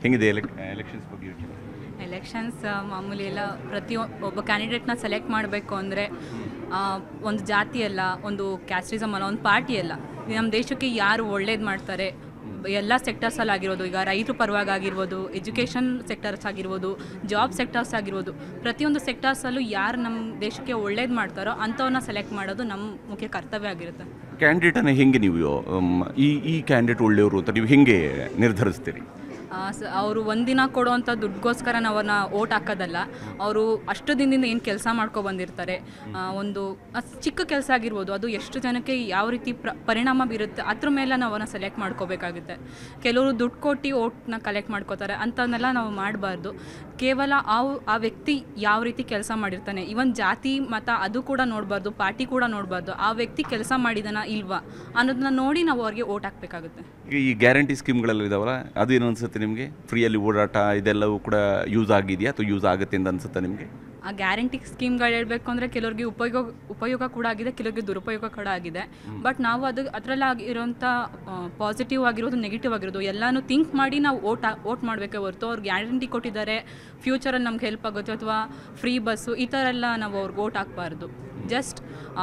ಹೆಂಗಿದೆ ಎಲೆಕ್ಷನ್ಸ್ ಬಗ್ಗೆ ಯೋಚನೆ ಎಲೆಕ್ಷನ್ಸ್ ಮಾಮೂಲಿ ಎಲ್ಲ ಪ್ರತಿ ಒಬ್ಬ ಕ್ಯಾಂಡಿಡೇಟ್ನ ಸೆಲೆಕ್ಟ್ ಮಾಡಬೇಕು ಅಂದರೆ ಒಂದು ಜಾತಿ ಅಲ್ಲ ಒಂದು ಕ್ಯಾಸ್ಟಿಸಮ್ ಅಲ್ಲ ಒಂದು ಪಾರ್ಟಿ ಅಲ್ಲ ನಮ್ಮ ದೇಶಕ್ಕೆ ಯಾರು ಒಳ್ಳೇದು ಮಾಡ್ತಾರೆ ಎಲ್ಲ ಸೆಕ್ಟರ್ಸಲ್ಲಿ ಆಗಿರೋದು ಈಗ ರೈತರ ಪರವಾಗಿ ಆಗಿರ್ಬೋದು ಎಜುಕೇಷನ್ ಸೆಕ್ಟರ್ಸ್ ಆಗಿರ್ಬೋದು ಜಾಬ್ ಸೆಕ್ಟರ್ಸ್ ಆಗಿರ್ಬೋದು ಪ್ರತಿಯೊಂದು ಸೆಕ್ಟರ್ಸಲ್ಲೂ ಯಾರು ನಮ್ಮ ದೇಶಕ್ಕೆ ಒಳ್ಳೇದು ಮಾಡ್ತಾರೋ ಅಂಥವನ್ನ ಸೆಲೆಕ್ಟ್ ಮಾಡೋದು ನಮ್ಮ ಮುಖ್ಯ ಕರ್ತವ್ಯ ಆಗಿರುತ್ತೆ ಕ್ಯಾಂಡಿಡೇಟನ್ನು ಹೆಂಗೆ ನೀವು ಮ್, ಈ ಈ ಕ್ಯಾಂಡಿಡೇಟ್ ಒಳ್ಳೆಯವರು ಅಂತ ನೀವು ಹೆಂಗೆ ನಿರ್ಧರಿಸ್ತೀರಿ ಅವರು ಒಂದಿನ ಕೊಡುವಂಥ ದುಡ್ಡುಗೋಸ್ಕರ ನಾವು ಅವ್ರನ್ನ ಓಟ್ ಹಾಕೋದಲ್ಲ ಅವರು ಅಷ್ಟು ದಿನದಿಂದ ಏನು ಕೆಲಸ ಮಾಡ್ಕೊ ಬಂದಿರ್ತಾರೆ ಆ, ಒಂದು ಅದ್ ಚಿಕ್ಕ ಕೆಲಸ ಆಗಿರ್ಬೋದು ಅದು ಎಷ್ಟು ಜನಕ್ಕೆ ಯಾವ ರೀತಿ ಪ್ರ ಪರಿಣಾಮ ಬೀರುತ್ತೆ ಅದ್ರ ಮೇಲೆ ನಾವು ಅವನ್ನ ಸೆಲೆಕ್ಟ್ ಮಾಡ್ಕೋಬೇಕಾಗುತ್ತೆ ಕೆಲವರು ದುಡ್ಡು ಕೊಟ್ಟು ಓಟ್ನ ಕಲೆಕ್ಟ್ ಮಾಡ್ಕೋತಾರೆ ಅಂಥವನ್ನೆಲ್ಲ ನಾವು ಮಾಡಬಾರ್ದು ಕೇವಲ ಆ ಆ ವ್ಯಕ್ತಿ ಯಾವ ರೀತಿ ಕೆಲಸ ಮಾಡಿರ್ತಾನೆ ಇವನ್ ಜಾತಿ ಮತ ಅದು ಕೂಡ ನೋಡಬಾರ್ದು ಪಾರ್ಟಿ ಕೂಡ ನೋಡಬಾರ್ದು ಆ ವ್ಯಕ್ತಿ ಕೆಲಸ ಮಾಡಿದನ ಇಲ್ವಾ ಅನ್ನೋದನ್ನ ನೋಡಿ ನಾವು ಅವ್ರಿಗೆ ಓಟ್ ಹಾಕಬೇಕಾಗುತ್ತೆ ಈಗ ಈ ಗ್ಯಾರಂಟಿ ಸ್ಕೀಮ್ಗಳೆಲ್ಲ ಇದಾವಲ್ಲ ಅದೇನು ಅನ್ಸುತ್ತೆ ನಿಮಗೆ ಫ್ರೀಯಲ್ಲಿ ಓಡಾಟ ಇದೆಲ್ಲವೂ ಕೂಡ ಯೂಸ್ ಆಗಿದೆಯಾ ಅಥವಾ ಯೂಸ್ ಆಗುತ್ತೆ ಅಂತ ಅನ್ಸುತ್ತಾ ನಿಮಗೆ ಆ ಗ್ಯಾರಂಟಿ ಸ್ಕೀಮ್ಗಳು ಹೇಳ್ಬೇಕು ಅಂದರೆ ಕೆಲವ್ರಿಗೆ ಉಪಯೋಗ ಉಪಯೋಗ ಕೂಡ ಆಗಿದೆ ಕೆಲವ್ರಿಗೆ ದುರುಪಯೋಗ ಕೂಡ ಆಗಿದೆ ಬಟ್ ನಾವು ಅದು ಅದರಲ್ಲಿ ಆಗಿರೋಂಥ ಪಾಸಿಟಿವ್ ಆಗಿರೋದು ನೆಗೆಟಿವ್ ಆಗಿರೋದು ಎಲ್ಲನೂ ಥಿಂಕ್ ಮಾಡಿ ನಾವು ಓಟ್ ಓಟ್ ಮಾಡಬೇಕೇ ಹೊರತು ಅವ್ರು ಗ್ಯಾರಂಟಿ ಕೊಟ್ಟಿದ್ದಾರೆ ಫ್ಯೂಚರಲ್ಲಿ ನಮ್ಗೆ ಹೆಲ್ಪ್ ಆಗುತ್ತೆ ಅಥವಾ ಫ್ರೀ ಬಸ್ಸು ಈ ಥರ ಎಲ್ಲ ನಾವು ಅವ್ರಿಗೆ ಓಟ್ ಹಾಕ್ಬಾರ್ದು ಜಸ್ಟ್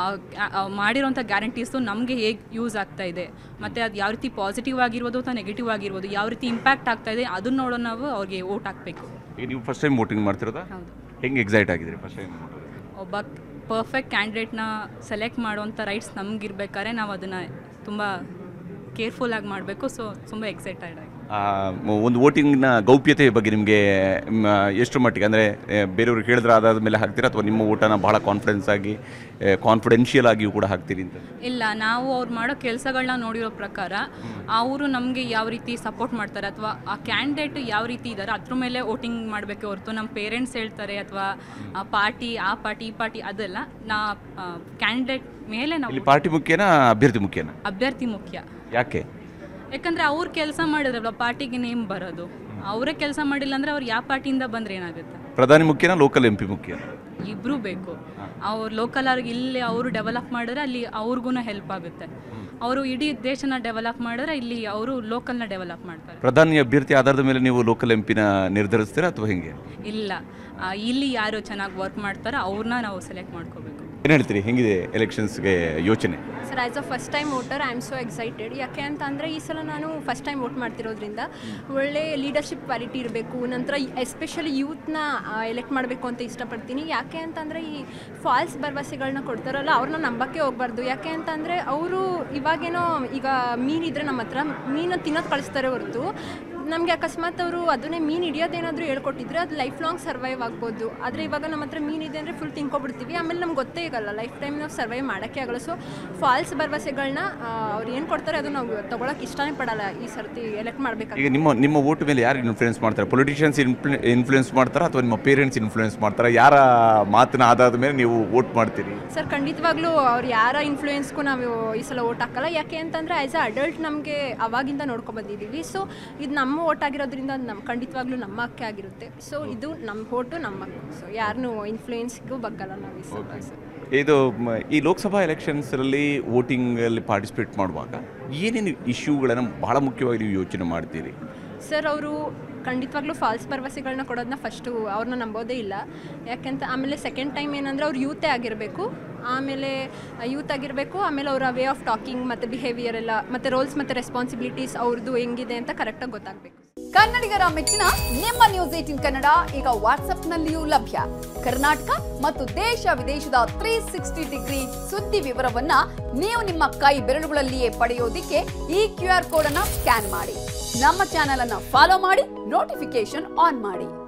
ಮಾಡಿರೋಂಥ ಗ್ಯಾರಂಟೀಸು ನಮಗೆ ಹೇಗೆ ಯೂಸ್ ಆಗ್ತಾ ಇದೆ ಮತ್ತು ಅದು ಯಾವ ರೀತಿ ಪಾಸಿಟಿವ್ ಆಗಿರ್ಬೋದು ಅಥವಾ ನೆಗೆಟಿವ್ ಆಗಿರ್ಬೋದು ಯಾವ ರೀತಿ ಇಂಪ್ಯಾಕ್ಟ್ ಆಗ್ತಾ ಇದೆ ಅದನ್ನ ನೋಡೋ ನಾವು ಅವ್ರಿಗೆ ಓಟ್ ಹಾಕಬೇಕು ಈಗ ನೀವು ಫಸ್ಟ್ ಟೈಮ್ ವೋಟಿಂಗ್ ಮಾಡ್ತಿರೋದಾ ಹೌದು ಹೆಂಗೆ ಎಕ್ಸೈಟ್ ಆಗಿದ್ದೀರಿ ಫಸ್ಟ್ ಟೈಮ್ ಒಬ್ಬ ಪರ್ಫೆಕ್ಟ್ ಕ್ಯಾಂಡಿಡೇಟ್ನ ಸೆಲೆಕ್ಟ್ ಮಾಡುವಂಥ ರೈಟ್ಸ್ ನಮಗಿರ್ಬೇಕಾದ್ರೆ ನಾವು ಅದನ್ನು ತುಂಬ ಕೇರ್ಫುಲ್ಲಾಗಿ ಮಾಡಬೇಕು ಸೊ ತುಂಬ ಎಕ್ಸೈಟೆಡ್ ಆಗಿ ಒಂದು ವೋಟಿಂಗ್ನ ಗೌಪ್ಯತೆ ಬಗ್ಗೆ ನಿಮಗೆ ಎಷ್ಟು ಮಟ್ಟಿಗೆ ಅಂದರೆ ಬೇರೆಯವ್ರಿಗೆ ಹೇಳಿದ್ರೆ ಅದಾದ ಮೇಲೆ ಹಾಕ್ತೀರಾ ಅಥವಾ ನಿಮ್ಮ ಓಟನ ಭಾಳ ಕಾನ್ಫಿಡೆನ್ಸ್ ಆಗಿ ಕಾನ್ಫಿಡೆನ್ಷಿಯಲ್ ಆಗಿಯೂ ಕೂಡ ಹಾಕ್ತೀರಿ ಅಂತ ಇಲ್ಲ ನಾವು ಅವ್ರು ಮಾಡೋ ಕೆಲಸಗಳನ್ನ ನೋಡಿರೋ ಪ್ರಕಾರ ಅವರು ನಮಗೆ ಯಾವ ರೀತಿ ಸಪೋರ್ಟ್ ಮಾಡ್ತಾರೆ ಅಥವಾ ಆ ಕ್ಯಾಂಡಿಡೇಟ್ ಯಾವ ರೀತಿ ಇದ್ದಾರೆ ಅದ್ರ ಮೇಲೆ ವೋಟಿಂಗ್ ಮಾಡಬೇಕೆ ಹೊರತು ನಮ್ಮ ಪೇರೆಂಟ್ಸ್ ಹೇಳ್ತಾರೆ ಅಥವಾ ಆ ಪಾರ್ಟಿ ಆ ಪಾರ್ಟಿ ಈ ಪಾರ್ಟಿ ಅದೆಲ್ಲ ನಾ ಕ್ಯಾಂಡಿಡೇಟ್ ಮೇಲೆ ನಾವು ಇಲ್ಲಿ ಪಾರ್ಟಿ ಮುಖ್ಯನಾ ಅಭ್ಯರ್ಥಿ ಮುಖ್ಯನಾ ಅಭ್ಯರ್ಥಿ ಮುಖ್ಯ ಯಾಕೆ ಯಾಕಂದ್ರೆ ಅವ್ರು ಕೆಲಸ ಮಾಡಿದ್ರಲ್ಲ ಪಾರ್ಟಿಗೆ ನೇಮ್ ಬರೋದು ಅವರೇ ಕೆಲಸ ಮಾಡಿಲ್ಲ ಅಂದ್ರೆ ಅವ್ರು ಯಾವ ಪಾರ್ಟಿಯಿಂದ ಬಂದ್ರೆ ಏನಾಗುತ್ತೆ ಪ್ರಧಾನಿ ಮುಖ್ಯನಾ ಲೋಕಲ್ ಎಂ ಪಿ ಮುಖ್ಯ ಇಬ್ರು ಬೇಕು ಅವ್ರು ಲೋಕಲ್ ಅವ್ರಿಗೆ ಇಲ್ಲಿ ಅವರು ಡೆವಲಪ್ ಮಾಡಿದ್ರೆ ಅಲ್ಲಿ ಅವ್ರಿಗೂ ಹೆಲ್ಪ್ ಆಗುತ್ತೆ ಅವರು ಇಡೀ ದೇಶನ ಡೆವಲಪ್ ಮಾಡಿದ್ರೆ ಇಲ್ಲಿ ಅವರು ಲೋಕಲ್ನ ಡೆವಲಪ್ ಮಾಡ್ತಾರೆ ಪ್ರಧಾನಿ ಅಭ್ಯರ್ಥಿ ಆಧಾರದ ಮೇಲೆ ನೀವು ಲೋಕಲ್ ಎಂ ಪಿನ ನಿರ್ಧರಿಸ್ತೀರಾ ಅಥವಾ ಹೆಂಗೆ ಇಲ್ಲ ಆ, ಇಲ್ಲಿ ಯಾರು ಚೆನ್ನಾಗಿ ವರ್ಕ್ ಮಾಡ್ತಾರೋ ಅವ್ರನ್ನ ನಾವು ಸೆಲೆಕ್ಟ್ ಮಾಡ್ಕೋಬೇಕು ಏನು ಹೇಳ್ತೀರಿ ಹೆಂಗಿದೆ ಎಲೆಕ್ಷನ್ಸ್ಗೆ ಯೋಚನೆ sir as a first time voter I am so excited ಯಾಕೆ ಅಂತ ಅಂದರೆ ಈ ಸಲ ನಾನು ಫಸ್ಟ್ ಟೈಮ್ ವೋಟ್ ಮಾಡ್ತಿರೋದ್ರಿಂದ ಒಳ್ಳೆ ಲೀಡರ್ಶಿಪ್ ಕ್ವಾಲಿಟಿ ಇರಬೇಕು ನಂತರ ಎಸ್ಪೆಷಲಿ ಯೂತ್ನ ಎಲೆಕ್ಟ್ ಮಾಡಬೇಕು ಅಂತ ಇಷ್ಟಪಡ್ತೀನಿ ಯಾಕೆ ಅಂತಂದರೆ ಈ ಫಾಲ್ಸ್ ಭರವಸೆಗಳನ್ನ ಕೊಡ್ತಾರಲ್ಲ ಅವ್ರನ್ನ ನಂಬಕ್ಕೆ ಹೋಗ್ಬಾರ್ದು ಯಾಕೆ ಅಂತಂದರೆ ಅವರು ಇವಾಗೇನೋ ಈಗ ಮೀನಿದ್ರೆ ನಮ್ಮ ಹತ್ರ ಮೀನು ತಿನ್ನೋದು ಕಳಿಸ್ತಾರೆ ಹೊರತು ನಮಗೆ ಅಕಸ್ಮಾತ್ ಅವರು ಅದನ್ನೇ ಮೀನು ಹಿಡಿಯೋದೇನಾದರೂ ಹೇಳ್ಕೊಟ್ಟಿದ್ರೆ ಅದು ಲೈಫ್ ಲಾಂಗ್ ಸರ್ವೈವ್ ಆಗ್ಬೋದು ಆದರೆ ಇವಾಗ ನಮ್ಮ ಹತ್ರ ಮೀನಿದೆ ಅಂದರೆ ಫುಲ್ ತಿನ್ಕೊಬಿಡ್ತೀವಿ ಆಮೇಲೆ ನಮ್ಗೆ ಗೊತ್ತೇ ಆಗಲ್ಲ ಲೈಫ್ ಟೈಮ್ ನಾವು ಸರ್ವೈವ್ ಮಾಡೋಕ್ಕೆ ಆಗಲ್ಲ ಸೊ ಫಾಲ್ಸ್ ಭರವಸೆಗಳನ್ನ ಅವ್ರು ಏನು ಕೊಡ್ತಾರೆ ಅದು ನಾವು ತೊಗೊಳಕ್ಕೆ ಇಷ್ಟನೇ ಪಡಲ್ಲ ಈ ಸರ್ತಿ ಎಲೆಕ್ಟ್ ಮಾಡಬೇಕಾದ್ರೆ ಈಗ ನಿಮ್ಮ ನಿಮ್ಮ ಓಟ್ ಮೇಲೆ ಯಾರು ಇನ್ಫ್ಲೂಯೆನ್ಸ್ ಮಾಡ್ತಾರೆ ಪೊಲಿಟಿಷಿಯನ್ಸ್ ಇನ್ಫ್ಲೂಯೆನ್ಸ್ ಮಾಡ್ತಾರಾ ಅಥವಾ ನಿಮ್ಮ ಪೇರೆಂಟ್ಸ್ ಇನ್ಫ್ಲೂಯೆನ್ಸ್ ಮಾಡ್ತಾರಾ ಯಾರ ಮಾತಿನ ಆಧಾರದ ಮೇಲೆ ನೀವು ವೋಟ್ ಮಾಡ್ತೀರಿ ಸರ್ ಖಂಡಿತವಾಗ್ಲೂ ಅವ್ರು ಯಾರ ಇನ್ಫ್ಲೂಯೆನ್ಸ್ಗೂ ನಾವು ಈ ಸಲ ಓಟ್ ಹಾಕಲ್ಲ ಯಾಕೆ ಅಂತಂದರೆ ಆ್ಯಸ್ ಅ ಅಡಲ್ಟ್ ನಮಗೆ ಅವಾಗಿಂದ ನೋಡ್ಕೊ ಬಂದಿದ್ದೀವಿ ಸೊ ಇದು ನಮ್ಮ ಓಟ್ ಆಗಿರೋದ್ರಿಂದ ಅದು ನಮ್ಮ ಖಂಡಿತವಾಗ್ಲೂ ನಮ್ಮ ಹಕ್ಕೆ ಆಗಿರುತ್ತೆ ಸೊ ಇದು ನಮ್ಮ ಓಟು ನಮ್ಮ ಹಕ್ಕು ಸೊ ಯಾರನ್ನೂ ಇನ್ಫ್ಲೂಯೆನ್ಸ್ಗೂ ಬಗ್ಗಲ್ಲ ನಾವು ಈ ಸಲ ಸರ್ ಇದು ಮ, ಈ ಲೋಕಸಭಾ ಎಲೆಕ್ಷನ್ಸಲ್ಲಿ ವೋಟಿಂಗಲ್ಲಿ ಪಾರ್ಟಿಸಿಪೇಟ್ ಮಾಡುವಾಗ ಏನೇನು ಇಶ್ಯೂಗಳನ್ನು ಬಹಳ ಮುಖ್ಯವಾಗಿ ನೀವು ಯೋಚನೆ ಮಾಡ್ತೀರಿ ಸರ್ ಅವರು ಖಂಡಿತವಾಗ್ಲೂ ಫಾಲ್ಸ್ ಭರವಸೆಗಳನ್ನ ಕೊಡೋದನ್ನ ಫಸ್ಟು ಅವ್ರನ್ನ ನಂಬೋದೇ ಇಲ್ಲ ಯಾಕೆಂತ ಆಮೇಲೆ ಸೆಕೆಂಡ್ ಟೈಮ್ ಏನಂದರೆ ಅವ್ರು ಯೂತೇ ಆಗಿರಬೇಕು ಆಮೇಲೆ ಯೂತ್ ಆಗಿರಬೇಕು ಆಮೇಲೆ ಅವರ ವೇ ಆಫ್ ಟಾಕಿಂಗ್ ಮತ್ತು ಬಿಹೇವಿಯರ್ ಎಲ್ಲ ಮತ್ತು ರೋಲ್ಸ್ ಮತ್ತು ರೆಸ್ಪಾನ್ಸಿಬಿಲಿಟೀಸ್ ಅವ್ರದ್ದು ಹೆಂಗಿದೆ ಅಂತ ಕರೆಕ್ಟಾಗಿ ಗೊತ್ತಾಗಬೇಕು ಕನ್ನಡಿಗರ ಮೆಚ್ಚಿನ ನಿಮ್ಮ ನ್ಯೂಸ್ ಏಟಿನ್ ಕನ್ನಡ ಈಗ ವಾಟ್ಸ್ಆಪ್ನಲ್ಲಿಯೂ ಲಭ್ಯ ಕರ್ನಾಟಕ ಮತ್ತು ದೇಶ ವಿದೇಶದ ತ್ರೀ ಸಿಕ್ಸ್ಟಿ ಡಿಗ್ರಿ ಸುದ್ದಿ ವಿವರವನ್ನ ನೀವು ನಿಮ್ಮ ಕೈ ಬೆರಳುಗಳಲ್ಲಿಯೇ ಪಡೆಯೋದಿಕ್ಕೆ ಈ ಕ್ಯೂ ಆರ್ ಕೋಡ್ ಅನ್ನ ಸ್ಕ್ಯಾನ್ ಮಾಡಿ ನಮ್ಮ ಚಾನೆಲ್ ಅನ್ನ ಫಾಲೋ ಮಾಡಿ ನೋಟಿಫಿಕೇಶನ್ ಆನ್ ಮಾಡಿ